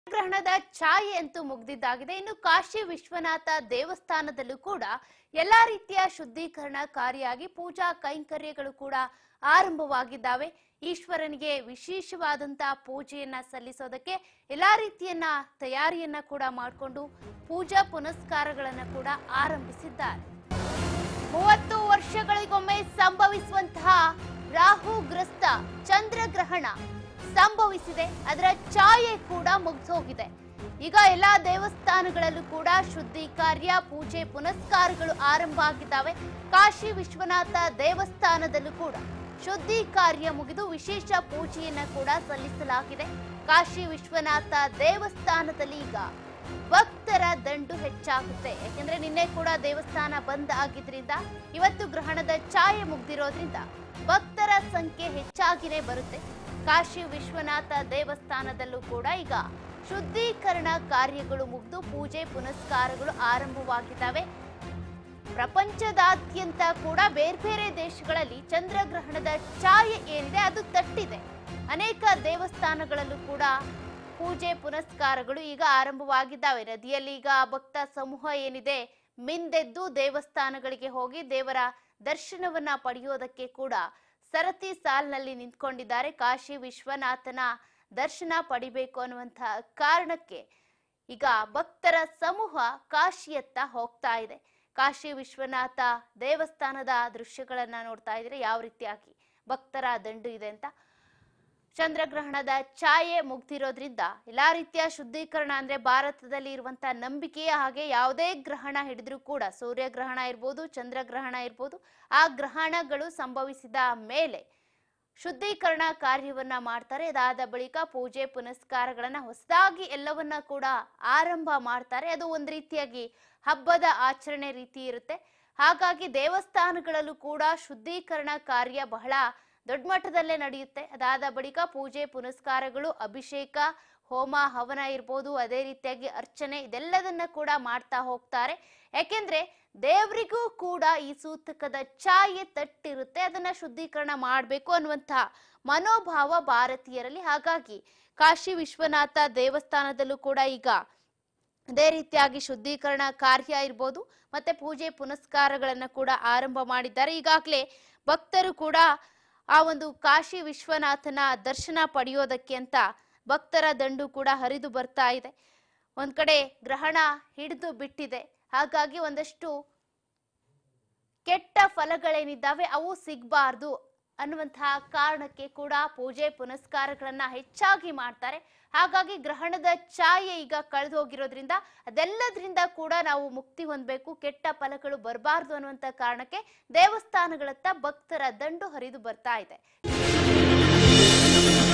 ಗ್ರಹಣದ ಛಾಯೆ ಅಂತೂ ಮುಗ್ದಿದ್ದಾಗಿದೆ ಇನ್ನು ಕಾಶಿ ವಿಶ್ವನಾಥ ದೇವಸ್ಥಾನದಲ್ಲೂ ಕೂಡ ಎಲ್ಲಾ ರೀತಿಯ ಶುದ್ಧೀಕರಣ ಕಾರ್ಯಾಗಿ ಪೂಜಾ ಕೈಂಕರ್ಯಗಳು ಕೂಡ ಆರಂಭವಾಗಿದ್ದಾವೆ ಈಶ್ವರನಿಗೆ ವಿಶೇಷವಾದಂತಹ ಪೂಜೆಯನ್ನ ಸಲ್ಲಿಸೋದಕ್ಕೆ ಎಲ್ಲಾ ರೀತಿಯನ್ನ ತಯಾರಿಯನ್ನ ಕೂಡ ಮಾಡಿಕೊಂಡು ಪೂಜಾ ಪುನಸ್ಕಾರಗಳನ್ನ ಕೂಡ ಆರಂಭಿಸಿದ್ದಾರೆ ಮೂವತ್ತು ವರ್ಷಗಳಿಗೊಮ್ಮೆ ಸಂಭವಿಸುವಂತಹ ರಾಹುಗ್ರಸ್ತ ಚಂದ್ರಗ್ರಹಣ ಸಂಭವಿಸಿದೆ ಅದರ ಛಾಯೆ ಕೂಡ ಮುಗ್ದೋಗಿದೆ ಈಗ ಎಲ್ಲಾ ದೇವಸ್ಥಾನಗಳಲ್ಲೂ ಕೂಡ ಶುದ್ಧಿ ಕಾರ್ಯ ಪೂಜೆ ಪುನಸ್ಕಾರಗಳು ಆರಂಭ ಆಗಿದ್ದಾವೆ ಕಾಶಿ ವಿಶ್ವನಾಥ ದೇವಸ್ಥಾನದಲ್ಲೂ ಕೂಡ ಶುದ್ಧಿ ಕಾರ್ಯ ಮುಗಿದು ವಿಶೇಷ ಪೂಜೆಯನ್ನ ಕೂಡ ಸಲ್ಲಿಸಲಾಗಿದೆ ಕಾಶಿ ವಿಶ್ವನಾಥ ದೇವಸ್ಥಾನದಲ್ಲಿ ಈಗ ಭಕ್ತರ ದಂಡು ಹೆಚ್ಚಾಗುತ್ತೆ ಯಾಕೆಂದ್ರೆ ನಿನ್ನೆ ಕೂಡ ದೇವಸ್ಥಾನ ಬಂದ್ ಆಗಿದ್ರಿಂದ ಇವತ್ತು ಗ್ರಹಣದ ಛಾಯೆ ಮುಗ್ದಿರೋದ್ರಿಂದ ಭಕ್ತರ ಸಂಖ್ಯೆ ಹೆಚ್ಚಾಗಿನೇ ಬರುತ್ತೆ ಕಾಶಿ ವಿಶ್ವನಾಥ ದೇವಸ್ಥಾನದಲ್ಲೂ ಕೂಡ ಈಗ ಶುದ್ಧೀಕರಣ ಕಾರ್ಯಗಳು ಮುಗಿದು ಪೂಜೆ ಪುನಸ್ಕಾರಗಳು ಆರಂಭವಾಗಿದ್ದಾವೆ ಪ್ರಪಂಚದಾದ್ಯಂತ ಕೂಡ ಬೇರೆ ಬೇರೆ ದೇಶಗಳಲ್ಲಿ ಚಂದ್ರಗ್ರಹಣದ ಛಾಯೆ ಏನಿದೆ ಅದು ತಟ್ಟಿದೆ ಅನೇಕ ದೇವಸ್ಥಾನಗಳಲ್ಲೂ ಕೂಡ ಪೂಜೆ ಪುನಸ್ಕಾರಗಳು ಈಗ ಆರಂಭವಾಗಿದ್ದಾವೆ ನದಿಯಲ್ಲಿ ಈಗ ಭಕ್ತ ಸಮೂಹ ಏನಿದೆ ಮಿಂದೆದ್ದು ದೇವಸ್ಥಾನಗಳಿಗೆ ಹೋಗಿ ದೇವರ ದರ್ಶನವನ್ನ ಪಡೆಯೋದಕ್ಕೆ ಕೂಡ ಸರತಿ ಸಾಲಿನಲ್ಲಿ ನಿಂತ್ಕೊಂಡಿದ್ದಾರೆ ಕಾಶಿ ವಿಶ್ವನಾಥನ ದರ್ಶನ ಪಡಿಬೇಕು ಅನ್ನುವಂತಹ ಕಾರಣಕ್ಕೆ ಈಗ ಭಕ್ತರ ಸಮೂಹ ಕಾಶಿಯತ್ತ ಹೋಗ್ತಾ ಇದೆ ಕಾಶಿ ವಿಶ್ವನಾಥ ದೇವಸ್ಥಾನದ ದೃಶ್ಯಗಳನ್ನ ನೋಡ್ತಾ ಇದ್ರೆ ಯಾವ ರೀತಿಯಾಗಿ ಭಕ್ತರ ದಂಡು ಇದೆ ಅಂತ ಚಂದ್ರಗ್ರಹಣದ ಛಾಯೆ ಮುಗ್ದಿರೋದ್ರಿಂದ ಎಲ್ಲಾ ರೀತಿಯ ಶುದ್ಧೀಕರಣ ಅಂದ್ರೆ ಭಾರತದಲ್ಲಿ ಇರುವಂತಹ ನಂಬಿಕೆಯ ಹಾಗೆ ಯಾವುದೇ ಗ್ರಹಣ ಹಿಡಿದ್ರೂ ಕೂಡ ಸೂರ್ಯಗ್ರಹಣ ಇರ್ಬೋದು ಚಂದ್ರಗ್ರಹಣ ಇರ್ಬೋದು ಆ ಗ್ರಹಣಗಳು ಸಂಭವಿಸಿದ ಮೇಲೆ ಶುದ್ಧೀಕರಣ ಕಾರ್ಯವನ್ನ ಮಾಡ್ತಾರೆ ಅದಾದ ಬಳಿಕ ಪೂಜೆ ಪುನಸ್ಕಾರಗಳನ್ನ ಹೊಸದಾಗಿ ಎಲ್ಲವನ್ನ ಕೂಡ ಆರಂಭ ಮಾಡ್ತಾರೆ ಅದು ಒಂದು ರೀತಿಯಾಗಿ ಹಬ್ಬದ ಆಚರಣೆ ರೀತಿ ಇರುತ್ತೆ ಹಾಗಾಗಿ ದೇವಸ್ಥಾನಗಳಲ್ಲೂ ಕೂಡ ಶುದ್ಧೀಕರಣ ಕಾರ್ಯ ಬಹಳ ದೊಡ್ಡ ಮಟ್ಟದಲ್ಲೇ ನಡೆಯುತ್ತೆ ಅದಾದ ಬಳಿಕ ಪೂಜೆ ಪುನಸ್ಕಾರಗಳು ಅಭಿಷೇಕ ಹೋಮ ಹವನ ಇರ್ಬೋದು ಅದೇ ರೀತಿಯಾಗಿ ಅರ್ಚನೆ ಇದೆಲ್ಲದನ್ನ ಕೂಡ ಮಾಡ್ತಾ ಹೋಗ್ತಾರೆ ಯಾಕೆಂದ್ರೆ ದೇವರಿಗೂ ಕೂಡ ಈ ಸೂತಕದ ಛಾಯೆ ತಟ್ಟಿರುತ್ತೆ ಅದನ್ನ ಶುದ್ಧೀಕರಣ ಮಾಡಬೇಕು ಅನ್ನುವಂತಹ ಮನೋಭಾವ ಭಾರತೀಯರಲ್ಲಿ ಹಾಗಾಗಿ ಕಾಶಿ ವಿಶ್ವನಾಥ ದೇವಸ್ಥಾನದಲ್ಲೂ ಕೂಡ ಈಗ ಅದೇ ರೀತಿಯಾಗಿ ಶುದ್ಧೀಕರಣ ಕಾರ್ಯ ಇರ್ಬೋದು ಮತ್ತೆ ಪೂಜೆ ಪುನಸ್ಕಾರಗಳನ್ನ ಕೂಡ ಆರಂಭ ಮಾಡಿದ್ದಾರೆ ಈಗಾಗಲೇ ಭಕ್ತರು ಕೂಡ ಆ ಒಂದು ಕಾಶಿ ವಿಶ್ವನಾಥನ ದರ್ಶನ ಪಡೆಯೋದಕ್ಕೆ ಅಂತ ಭಕ್ತರ ದಂಡು ಕೂಡ ಹರಿದು ಬರ್ತಾ ಇದೆ ಒಂದ್ ಕಡೆ ಗ್ರಹಣ ಹಿಡಿದು ಬಿಟ್ಟಿದೆ ಹಾಗಾಗಿ ಒಂದಷ್ಟು ಕೆಟ್ಟ ಫಲಗಳೇನಿದ್ದಾವೆ ಅವು ಸಿಗಬಾರ್ದು ಅನ್ನುವಂತಹ ಕಾರಣಕ್ಕೆ ಕೂಡ ಪೂಜೆ ಪುನಸ್ಕಾರಗಳನ್ನ ಹೆಚ್ಚಾಗಿ ಮಾಡ್ತಾರೆ ಹಾಗಾಗಿ ಗ್ರಹಣದ ಛಾಯೆ ಈಗ ಕಳೆದು ಹೋಗಿರೋದ್ರಿಂದ ಅದೆಲ್ಲದ್ರಿಂದ ಕೂಡ ನಾವು ಮುಕ್ತಿ ಹೊಂದಬೇಕು ಕೆಟ್ಟ ಫಲಗಳು ಬರಬಾರ್ದು ಅನ್ನುವಂತ ಕಾರಣಕ್ಕೆ ದೇವಸ್ಥಾನಗಳತ್ತ ಭಕ್ತರ ದಂಡು ಹರಿದು ಬರ್ತಾ ಇದೆ